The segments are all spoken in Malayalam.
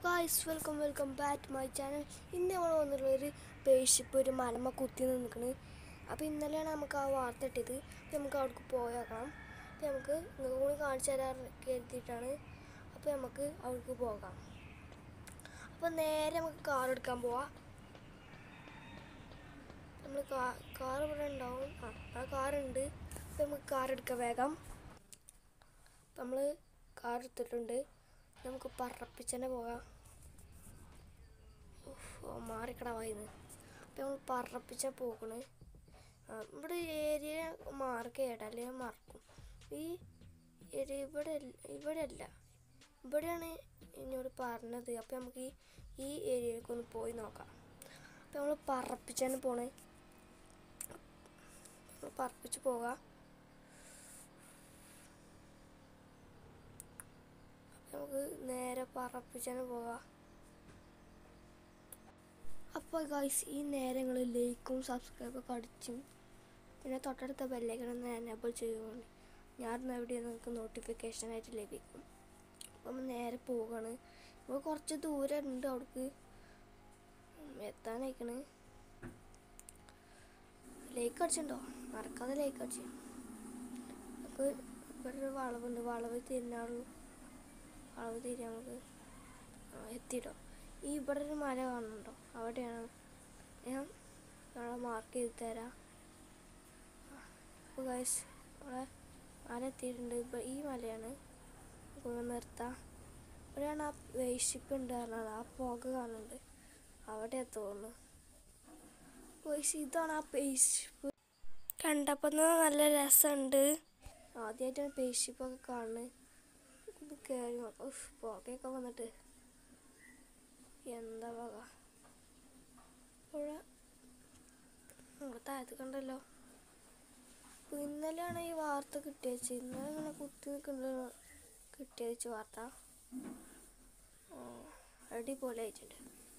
guys welcome welcome back my channel ഇന്ന് നമ്മൾ വന്നിട്ടുള്ളൊരു പേഷിപ്പ് ഒരു മലമ കുത്തി നിൽക്കണ് അപ്പോൾ ഇന്നലെയാണ് നമുക്ക് ആ വാർത്ത ഇട്ടത് അപ്പോൾ നമുക്ക് അവിടേക്ക് പോയേക്കാം അപ്പോൾ നമുക്ക് നിങ്ങൾക്ക് കൂടി കാണിച്ചു തരാൻ കരുതിയിട്ടാണ് അപ്പോൾ നമുക്ക് അവിടേക്ക് പോകാം അപ്പോൾ നേരെ നമുക്ക് കാർ എടുക്കാൻ പോവാം നമ്മൾ കാർ ഇവിടെ ഉണ്ടാവും ആ ആ കാറുണ്ട് അപ്പോൾ നമുക്ക് കാർ എടുക്കാം വേഗം നമ്മൾ കാർ എടുത്തിട്ടുണ്ട് നമുക്ക് പറപ്പിച്ചന്നെ പോകാം ഉഫ്, ഓ, മാറിക്കട വായിന്ന് അപ്പം നമ്മൾ പറപ്പിച്ച പോകണ് ആ, ഇവിടെ ഏരിയ മാർക്ക് ചെയ്യട്ടെ അല്ലെങ്കിൽ മറക്കും ഈ ഏരിയ ഇവിടെ അല്ല- ഇവിടെ അല്ല ഇവിടെയാണ് എന്നോട് പറഞ്ഞത് അപ്പം നമുക്ക് ഈ ഈ ഏരിയയിലേക്ക് ഒന്ന് പോയി നോക്കാം അപ്പം നമ്മൾ പറപ്പിച്ചാണ് പോണേ നമ്മൾ പറപ്പിച്ച് പോകാം നമുക്ക് നേരെ പറപ്പിച്ചാണ് പോകാം അപ്പോൾ ഗൈസ് ഈ നേരങ്ങൾ ലൈക്കും സബ്സ്ക്രൈബൊക്കെ അടിച്ചും പിന്നെ തൊട്ടടുത്ത ബെല്ലൈക്കണം എനേബിൾ ചെയ്യുകയാണ് ഞാൻ എവിടെ നിങ്ങൾക്ക് നോട്ടിഫിക്കേഷൻ ആയിട്ട് ലഭിക്കും അപ്പം നേരെ പോവുകയാണ് ഇപ്പോൾ കുറച്ച് ദൂരം ഉണ്ട് അവിടേക്ക് എത്താനയക്കണ് ലേക്ക് അടിച്ചിട്ടുണ്ടോ മറക്കാതെ ലേക്ക് അടിച്ചു അപ്പോൾ ഇവിടെ ഒരു വളവുണ്ട് വളവ് തിരിഞ്ഞാളുള്ളൂ അളവ് തീരെ നമുക്ക് ആ, എത്തിയിട്ടോ ഈ ഇവിടെ ഒരു മല കാണുന്നുണ്ടോ അവിടെയാണ് ഞാൻ നാളെ മാർക്ക് ചെയ്ത് തരാം അപ്പോൾ ഗൈസ് അവിടെ മല എത്തിയിട്ടുണ്ട് ഇപ്പം ഈ മലയാണ് നമുക്ക് നിർത്താം ഇവിടെയാണ് ആ വേഷിപ്പ് ഉണ്ട് പറഞ്ഞത് ആ പുക കാണുന്നുണ്ട് അവിടെ തോന്നുന്നു ഗൈസ് ഇതാണ് ആ പേശിപ്പ് കണ്ടപ്പോൾ നല്ല രസമുണ്ട് ആദ്യമായിട്ടാണ് പേശിപ്പൊക്കെ കാണുന്നത് ഇത് കയറി ഉഫ് പുകയൊക്കെ വന്നിട്ട് എന്താ വക പുഴ നമ്മുടെ താഴത്ത് കണ്ടല്ലോ അപ്പൊ ഇന്നലെയാണ് ഈ വാർത്ത കിട്ടിയച്ച് ഇന്നലെ ഇങ്ങനെ കുത്തി നിൽക്കുന്നത് കിട്ടിയച്ച് വാർത്ത ആ, അടിപൊളി ആയിട്ടുണ്ട്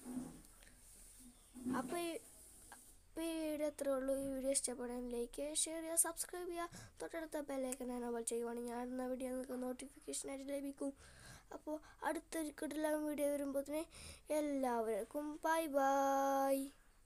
അപ്പോൾ ഈ അപ്പോൾ ഈ വീഡിയോ അത്രേ ഉള്ളൂ ഈ വീഡിയോ ഇഷ്ടപ്പെടാൻ ലൈക്ക് ചെയ്യുക ഷെയർ ചെയ്യുക സബ്സ്ക്രൈബ് ചെയ്യുക തൊട്ടടുത്ത ബെല്ലൈക്കൻ എനേബിൾ ചെയ്യുവാണെങ്കിൽ ഞാൻ ഇടുന്ന വീഡിയോ നിങ്ങൾക്ക് നോട്ടിഫിക്കേഷൻ ആയിട്ട് ലഭിക്കും അപ്പോൾ അടുത്തൊരു കിടിലം വീഡിയോ വരുമ്പോൾ എല്ലാവർക്കും ബൈ ബൈ